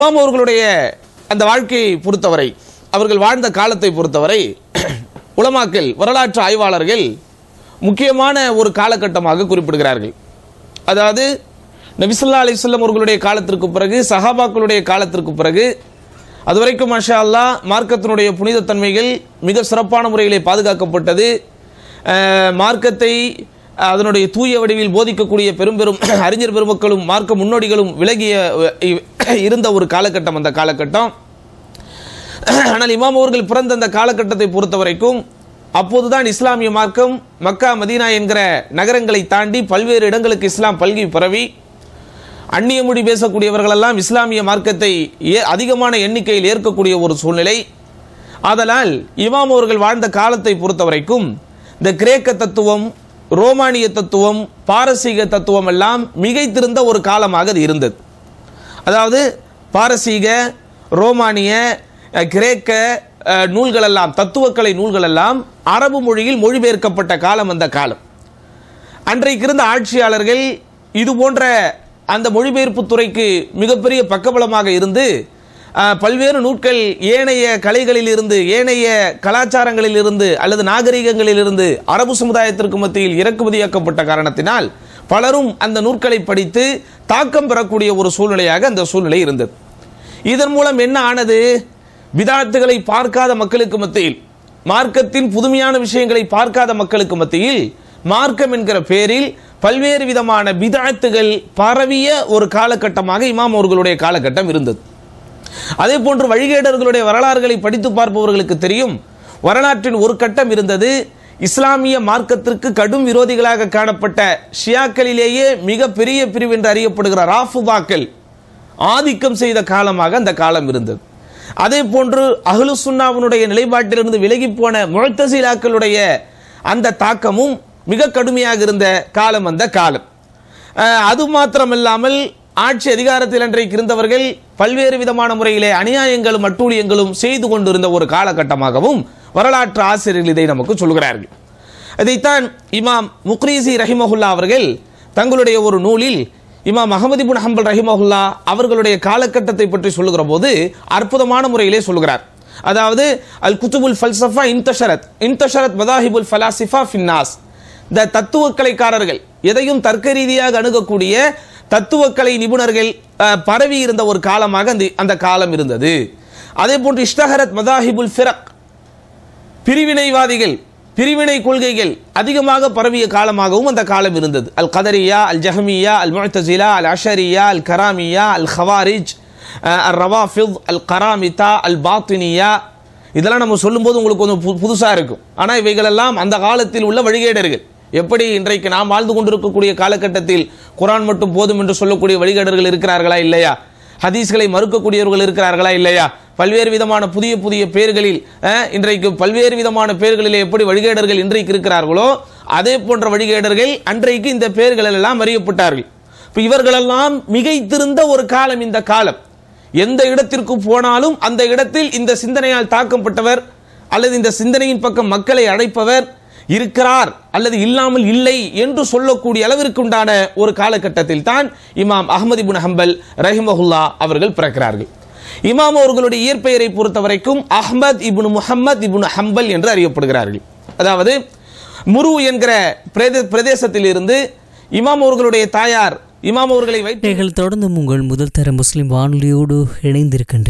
இமாம் அவர்களுடைய அந்த வாழ்க்கையை பொறுத்தவரை அவர்கள் வாழ்ந்த காலத்தை பொறுத்தவரை உலமாக்கல் வரலாற்று ஆய்வாளர்கள் முக்கியமான ஒரு காலகட்டமாக குறிப்பிடுகிறார்கள் அதாவது நபிசுல்லா அலிஸ்லாம் அவர்களுடைய காலத்திற்கு பிறகு சஹாபாக்களுடைய காலத்திற்கு பிறகு அதுவரைக்கும் மாஷா அல்லாஹ் மார்க்கத்தினுடைய புனிதத்தன்மைகள் மிக சிறப்பான முறையிலே பாதுகாக்கப்பட்டது அஹ், மார்க்கத்தை அதனுடைய தூய வடிவில் போதிக்கக்கூடிய பெரும் பெரும் அறிஞர் பெருமக்களும் மார்க்க முன்னோடிகளும் விலகிய அஹ், இருந்த ஒரு காலகட்டம் அந்த காலகட்டம் ஆனால் இமாம் அவர்கள் பிறந்த அந்த காலகட்டத்தை பொறுத்த வரைக்கும் அப்போதுதான் இஸ்லாமிய மார்க்கம் மக்கா மதீனா என்கிற நகரங்களை தாண்டி பல்வேறு இடங்களுக்கு இஸ்லாம் பல்கி பரவி அந்நிய மொழி பேசக்கூடியவர்களெல்லாம் இஸ்லாமிய மார்க்கத்தை ஏ- அதிகமான எண்ணிக்கையில் ஏற்கக்கூடிய ஒரு சூழ்நிலை ஆதலால் இமாம் அவர்கள் வாழ்ந்த காலத்தை பொறுத்த வரைக்கும் இந்த கிரேக்க தத்துவம் ரோமானிய தத்துவம் பாரசீக தத்துவம் எல்லாம் மிகைத்திருந்த ஒரு காலமாக அது இருந்தது அதாவது பாரசீக ரோமானிய அஹ், கிரேக்க அஹ், நூல்கள் எல்லாம் தத்துவக்கலை நூல்கள் எல்லாம் அரபு மொழியில் மொழிபெயர்க்கப்பட்ட காலம் அந்த காலம் அன்றைக்கு இருந்த ஆட்சியாளர்கள் இது போன்ற அந்த மொழிபெயர்ப்பு துறைக்கு மிகப்பெரிய பக்கபலமாக இருந்து அஹ், பல்வேறு நூட்கள் ஏனைய கலைகளில் இருந்து ஏனைய கலாச்சாரங்களில் இருந்து அல்லது நாகரிகங்களில் இருந்து அரபு சமுதாயத்திற்கு மத்தியில் இறக்குமதியாக்கப்பட்ட காரணத்தினால் பலரும் அந்த நூற்களை படித்து தாக்கம் பெறக்கூடிய ஒரு சூழ்நிலையாக அந்த சூழ்நிலை இருந்தது இதன் மூலம் என்ன ஆனது விதாத்துகளை பார்க்காத மக்களுக்கு மத்தியில் மார்க்கத்தின் புதுமையான விஷயங்களை பார்க்காத மக்களுக்கு மத்தியில் மார்க்கம் என்கிற பேரில் பல்வேறு விதமான பிதாத்துகள் பரவிய ஒரு காலகட்டமாக இமாம் அவர்களுடைய காலகட்டம் இருந்தது அதே போன்று வழிகேடர்களுடைய வரலாறுகளை படித்து பார்ப்பவர்களுக்கு தெரியும் வரலாற்றின் ஒரு கட்டம் இருந்தது இஸ்லாமிய மார்க்கத்திற்கு கடும் விரோதிகளாக காணப்பட்ட ஷியாக்களிலேயே மிக பெரிய பிரிவு என்று அறியப்படுகிற ராஃபுதாக்கள் ஆதிக்கம் செய்த காலமாக அந்த காலம் இருந்தது அதே போன்று அஹ்லு சுன்னாவினுடைய நிலைப்பாட்டிலிருந்து விலகி போன முழத்தசீலாக்களுடைய அந்த தாக்கமும் மிக கடுமையாக இருந்த காலம் அந்த காலம் அஹ், அது மாத்திரமில்லாமல் ஆட்சி அதிகாரத்தில் அன்றைக்கு இருந்தவர்கள் பல்வேறு விதமான முறையிலே அநியாயங்களும் அட்டூழியங்களும் செய்து கொண்டிருந்த ஒரு காலகட்டமாகவும் வரலாற்று ஆசிரியர்கள் இதை நமக்கு சொல்கிறார்கள் இதைத்தான் இமாம் முக்ரீசி ரஹிமஹுல்லா அவர்கள் தங்களுடைய ஒரு நூலில் இமாம் அகமது இப்னு ஹம்பல் ரஹிமஹுல்லா அவர்களுடைய காலகட்டத்தை பற்றி சொல்லுகிற போது அற்புதமான முறையிலே சொல்கிறார் அதாவது அல் குத்துபுல் ஃபல்சஃபா இன்தஷரத் இன்தஷரத் மதாஹிபுல் ஃபலாசிஃபா ஃபின்னாஸ் இந்த தத்துவக்கலைக்காரர்கள் எதையும் தர்க்க ரீதியாக அணுகக்கூடிய தத்துவக்கலை நிபுணர்கள் அஹ், பரவி இருந்த ஒரு காலமாக அந்த அந்த காலம் இருந்தது அதே போன்று இஷ்டஹரத் மதாஹிபுல் ஃபிரக் பிரிவினைவாதிகள் பிரிவினை கொள்கைகள் அதிகமாக பரவிய காலமாகவும் அந்த காலம் இருந்தது அல் கதரியா அல் ஜஹமியா அல் முஅத்தசிலா அல் அஷரியா அல் கராமியா அல் ஹவாரிஜ் அஹ், அல் ரவாஃபித் அல் கராமிதா அல் பாத்தினியா இதெல்லாம் நம்ம சொல்லும்போது உங்களுக்கு கொஞ்சம் பு- புதுசா இருக்கும் ஆனா இவைகளெல்லாம் அந்த காலத்தில் உள்ள வழிகேடர்கள் எப்படி இன்றைக்கு நாம் வாழ்ந்து கொண்டிருக்கக்கூடிய காலகட்டத்தில் குரான் மட்டும் போதும் என்று சொல்லக்கூடிய வழிகேடர்கள் இருக்கிறார்களா இல்லையா ஹதீஸ்களை மறுக்கக்கூடியவர்கள் இருக்கிறார்களா இல்லையா பல்வேறு விதமான புதிய புதிய பெயர்களில் அஹ், இன்றைக்கு பல்வேறு விதமான பெயர்களிலே எப்படி வழிகேடர்கள் இன்றைக்கு இருக்கிறார்களோ அதே போன்ற வழிகேடர்கள் அன்றைக்கு இந்த பெயர்களில் எல்லாம் அறியப்பட்டார்கள் இப்ப இவர்களெல்லாம் மிகைத்திருந்த ஒரு காலம் இந்த காலம் எந்த இடத்திற்கு போனாலும் அந்த இடத்தில் இந்த சிந்தனையால் தாக்கப்பட்டவர் அல்லது இந்த சிந்தனையின் பக்கம் மக்களை அழைப்பவர் இருக்கிறார் அல்லது இல்லாமல் இல்லை என்று சொல்லக்கூடிய அளவிற்கு உண்டான ஒரு காலகட்டத்தில் தான் இமாம் அஹ்மது இப்னு ஹம்பல் ரஹிமஹுல்லா அவர்கள் பிறக்கிறார்கள் இமாம் அவர்களுடைய இயற்பெயரை பொறுத்த வரைக்கும் அஹ்மத் இப்னு முஹம்மத் இப்னு ஹம்பல் என்று அறியப்படுகிறார்கள் அதாவது முரு என்கிற பிரதே- பிரதேசத்தில் இருந்து இமாம் அவர்களுடைய தாயார் இமாம் அவர்களை வைத்து நீங்கள் தொடர்ந்து உங்கள் முதல் தர முஸ்லிம் வானொலியோடு இணைந்திருக்கின்றீர்கள்